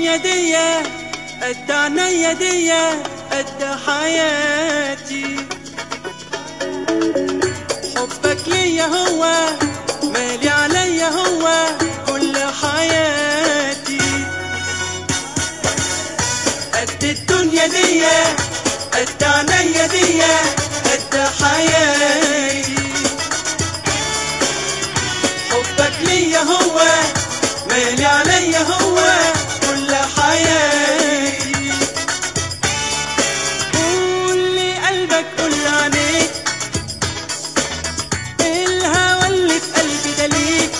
الدنيا دي قد عينيا دي قد حياتي حبك ليا هو مالي عليا هو كل حياتي قد الدنيا دي قد عينيا دي قد حياتي حبك ليا هو مالي عليا هو كل حياتي قول لي قلبك قول عليك الهوى اللي في قلبي ده ليك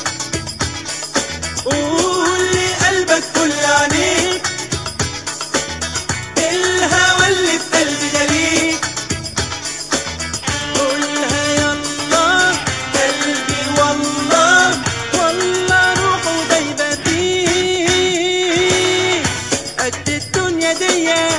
قول لي قلبك قول عليك الهوى اللي في قلبي ده ليك قولها يلا قلبي والله والله روحه دايبه فيه قد الدنيا دي